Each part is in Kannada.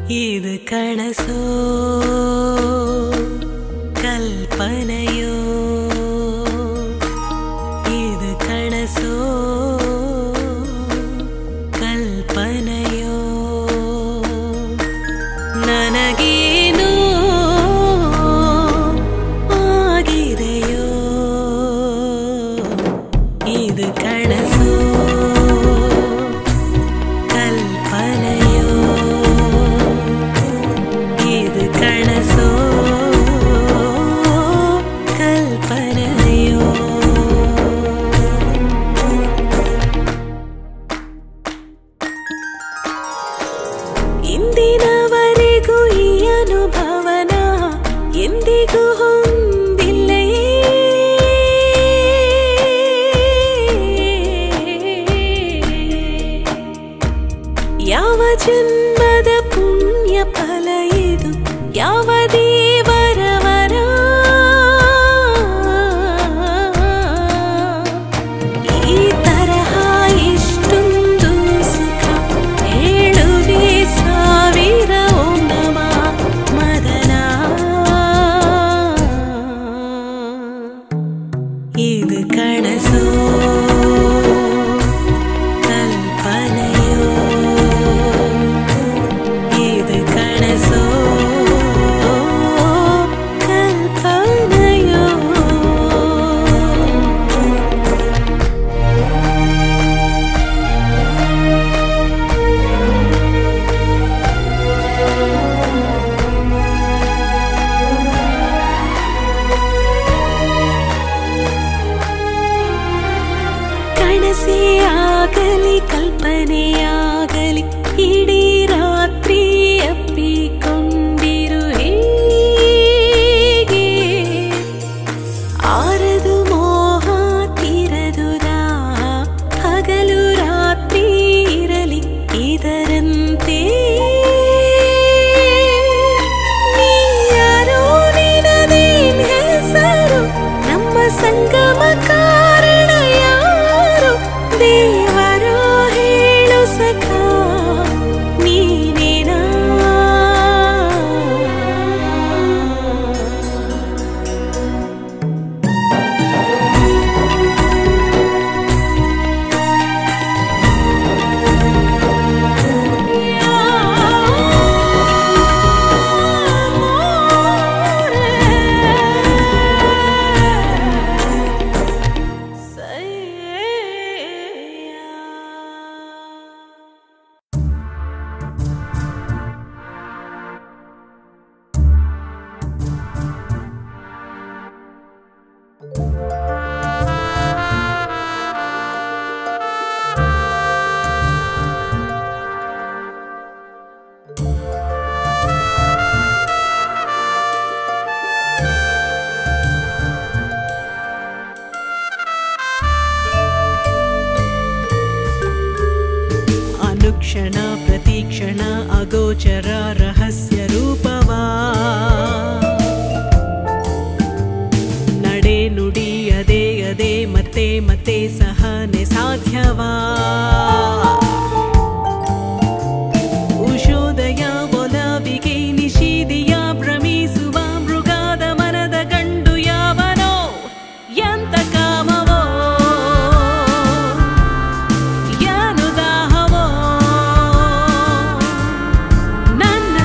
ಇದು ಕನಸೋ ಕಲ್ಪನೆಯೋ ಇದು ಕನಸೋ ಕಲ್ಪನೆಯೋ ನನಗೇನು ಆಗಿದೆಯೋ ಇದು ಕನಸೋ ಕಲ್ಪನೆಯೋ ಇದು ಕನಸೋ ಕಲ್ಪನೆಯೋ ಇಂದಿನವರೆಗೂ ಈ ಅನುಭವನ ಎಂದಿಗೂ ಹೊಂದಿಲ್ಲೇ ಯಾವ ಜನ್ಮದ ಪುಣ್ಯ ಫಲ ಇದು ಯಾವ ದೇವರವರ ಈ ತರಹ ಇಷ್ಟೊಂದು ಸುಖ ಹೇಳುವೆ ಸಾವಿರ ಓಂ ನಮ ಮದನ ಇದು ಕನಸೋ ಕಲ್ಪನೆಯೋ ಇದು ಕನಸೋ ಕಲ್ಪನೆಯೋ ಕನಸೇ ಆಗಲಿ ಕಲ್ಪನೆಯಾಗಲಿ ಇಡೀ ರಾತ್ರಿ ಅಪ್ಪಿಕೊಂಡಿರು ಹೀಗೆ ಆರದು ಮೋಹ ತೀರದು ದಾಹ ಹಗಲು ರಾತ್ರಿ ಇರಲಿ ಇದರಂತೆ ನೀ ಯಾರೋ ನಿನದೇನ್ ಹೆಸರು ನಮ್ಮ ಸಂಗಮ ಕಾರಣ ಯಾರು ದೇವರೋ ಹೇಳು ಸಖ ನೀನೇನಾ ಅನುಕ್ಷಣ ಪ್ರತಿಕ್ಷಣ ಅಗೋಚರ ರಹಸ್ಯ ರೂಪವಾ ನಡೆ ನುಡಿ ಅದೇ ಅದೇ ಮತ್ತೆ ಮತ್ತೆ ಸಹನೆ ಸಾಧ್ಯವಾ ಉಷೋದಯ ಒಲವಿಗೆ ನಿಷೀದಿಯ ಭ್ರಮಿಸುವ ಮೃಗಾದ ಮನದ ಗಂಡು ಯಾವನೋ ಎಂತ ಕಾಮವೋ ಯಾನು ದಾಹವೋ ನನ್ನ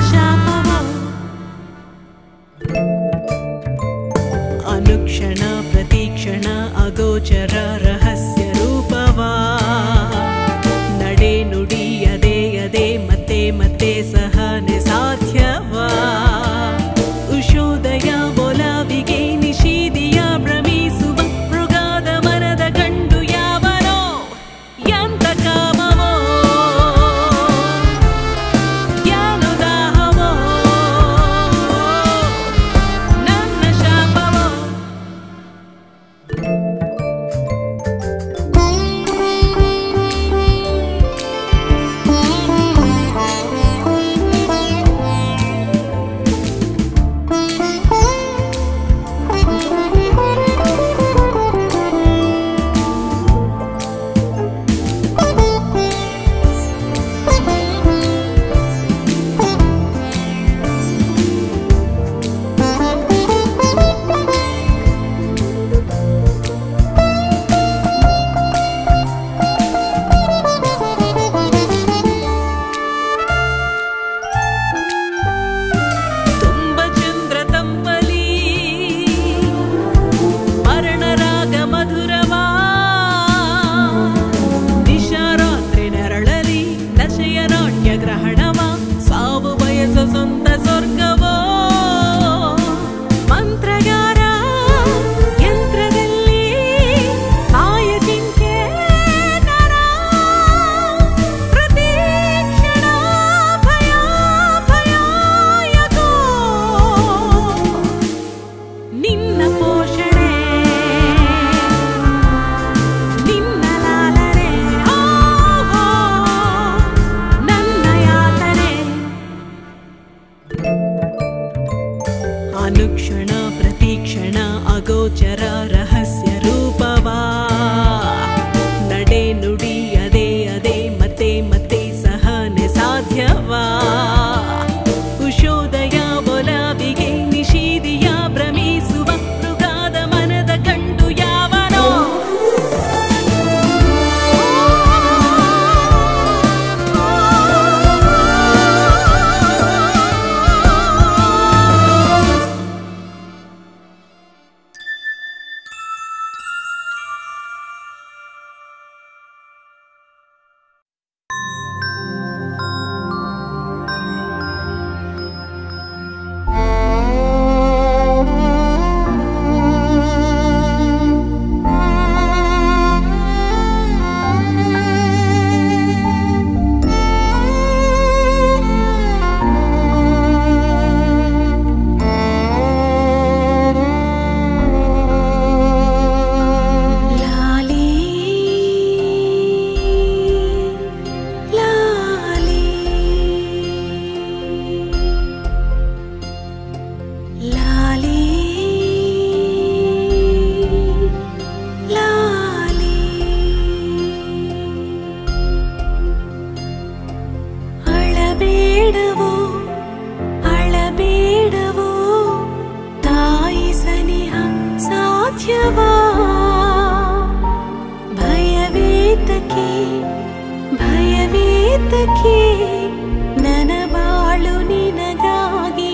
ಏತಕ್ಕೆ ನನ್ನ ಬಾಳು ನಿನಗಾಗಿ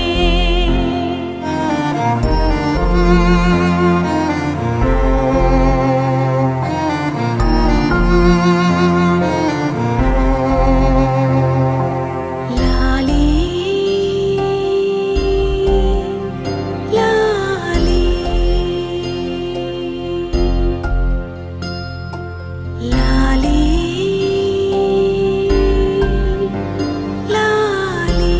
ಲಾಲಿ ಲಾಲಿ ಲಾಲಿ ಲಾಲಿ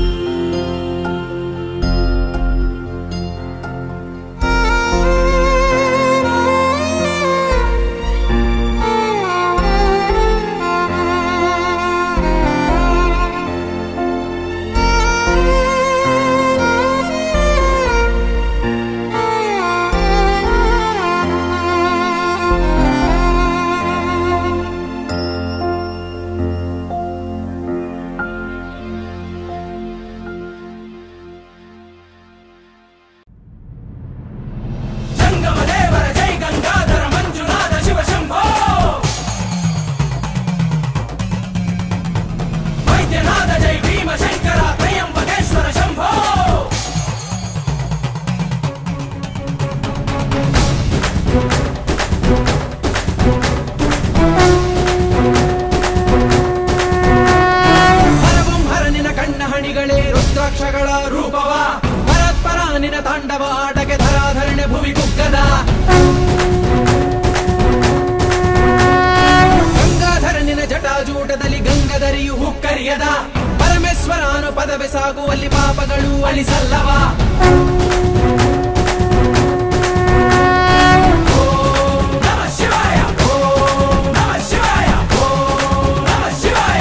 ಸಂಗಮ ದೇವರ ಜೈ ಗಂಗಾಧರ ಮಂಜುನಾಥ ಶಿವ ಶಂಭೋ ವೈದ್ಯನಾಥ ಜೈ ಭೀಮಶಂಕರ ತ್ರಯಂಬಕೇಶ್ವರ ಶಂಭೋ ಹರವಂ ಹರನಿನ ಕಣ್ಣ ಹಣಿಗಳೇ ರುದ್ರಾಕ್ಷಗಳ ರೂಪವ ಪರತ್ಪರ ನಿನ ತಾಂಡವ ಆಟಕ್ಕೆ ಧರಾಧರಣೆ ಭುವಿ ಕುಕ್ಕದ ಗಂಗಾಧರನಿನ ಜಟಾಜೂಟದಲ್ಲಿ ಗಂಗಧರಿಯು ಹುಕ್ಕರಿಯದ ಪರಮೇಶ್ವರಾನು ಪದವಿ ಸಾಗುವಲ್ಲಿ ಪಾಪಗಳು ಅಳಿಸಲ್ಲವ ಓಂ ನಮಃ ಶಿವಾಯ ಓಂ ನಮಃ ಶಿವಾಯ ಓಂ ನಮಃ ಶಿವಾಯ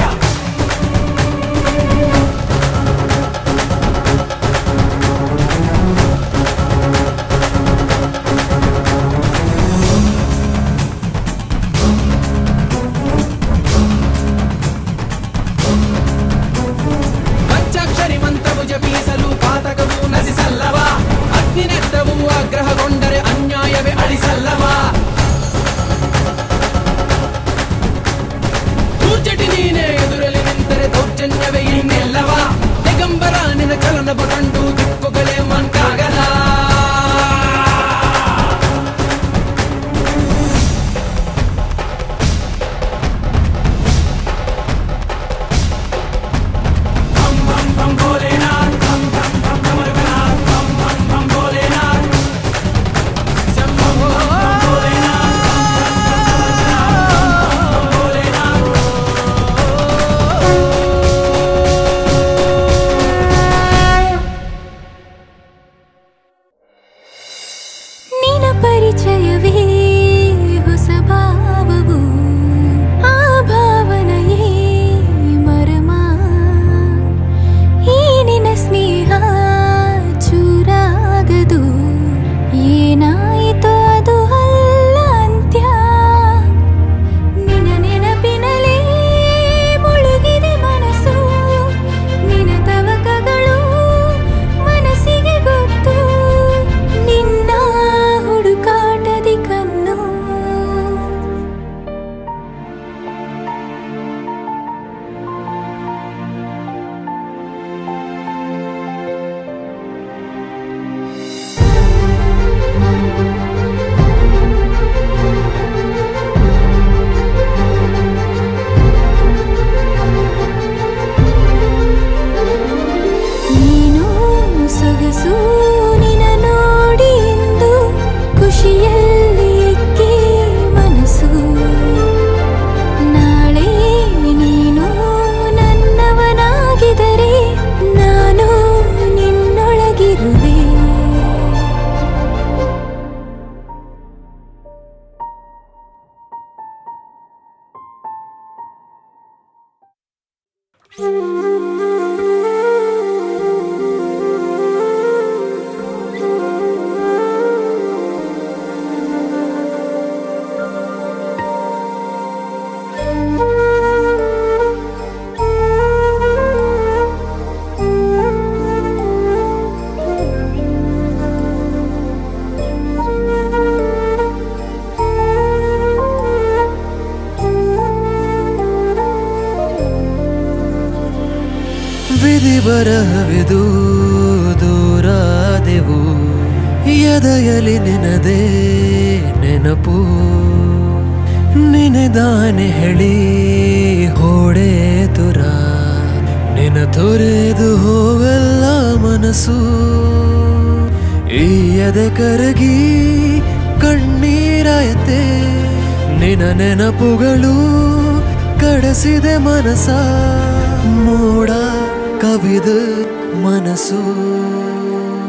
ಪಂಚಾಕ್ಷರಿ ಮಂತ್ರವು ಜಪಿಸಲು ಪಾತಕವು ನಸಿಸಲ್ಲವ ಅಗ್ನಿನೆತ್ತವು ಆಗ್ರಹಗೊಂಡರೆ ಅನ್ಯಾಯವೇ ಅಳಿಸಲ್ಲವ ದೂರ್ಜಟಿ ನೀನೇ ಎದುರಲಿ ನಿಂತರೆ ದೌರ್ಜನ್ಯವೇ ಇನ್ನೆಲ್ಲವ ದಿಗಂಬರ ನಿನ್ನ ಚಲನವ ಕಂಡು ದಿಕ್ಕುಗಳೇ ಮಂಕಾಗದ ಭಂ ಭಂ ಭಂ ಭೋಲೆನಾಥ್ ಭಂ ಭಂ ಭಂ ಭಮರುಗನಾಥ್ ಭಂ ಭಂ ಭಂ ಭೋಲೆನಾಥ್ ಶಂಭೋ ಭೋಲೆನಾಥ್ ಭೋಲೆನಾಥ್ ನಿನ ಪರಿಚಯವೇ ಹೊಸ ಭಾವವು ಆ ಭಾವನೆಯೇ ಮರಮ ಈ ನಿನ ಸ್ನೇಹ ಚೂರಾಗದು ಏನಾಯಿತು ಅದು ಅಲ್ಲ ಅಂತ್ಯ ನಿನ ನೆನಪಿನಲೇ ಮುಳುಗಿದೆ ಮನಸ್ಸು ನಿನ ತವಕಗಳು ಮನಸ್ಸಿಗೆ ಗೊತ್ತು ನಿನ್ನ ಹುಡುಕಾಟದಿ ಕಣ್ಣು ನೀನು ಸೊಗಸು ನಿನ ನೋಡಿ ಎಂದು ಖುಷಿಯಲ್ಲಿ ಎಕ್ಕೆ ಮನಸ್ಸು ನಾಳೆ ನೀನು ನನ್ನವನಾಗಿದರೆ ನಾನು ನಿನ್ನೊಳಗಿರುವೆ ವಿಧಿ ಬರಹವಿದು ದೂರಾದೆವು ಎದೆಯಲಿ ನಿನದೇ ನೆನಪು ನಿನೆದಾನೆ ಹೇಳಿ ಹೋಡೆ ತುರ ನಿನ ತೊರೆದು ಹೋಗಲ್ಲ ಮನಸ್ಸು ಈ ಎದೆ ಕರಗಿ ಕಣ್ಣೀರಾಯತೆ ನಿನ ನೆನಪುಗಳು ಕಡಸಿದೆ ಮನಸ ಮೋಡ ಕವಿದು ಮನಸ್ಸು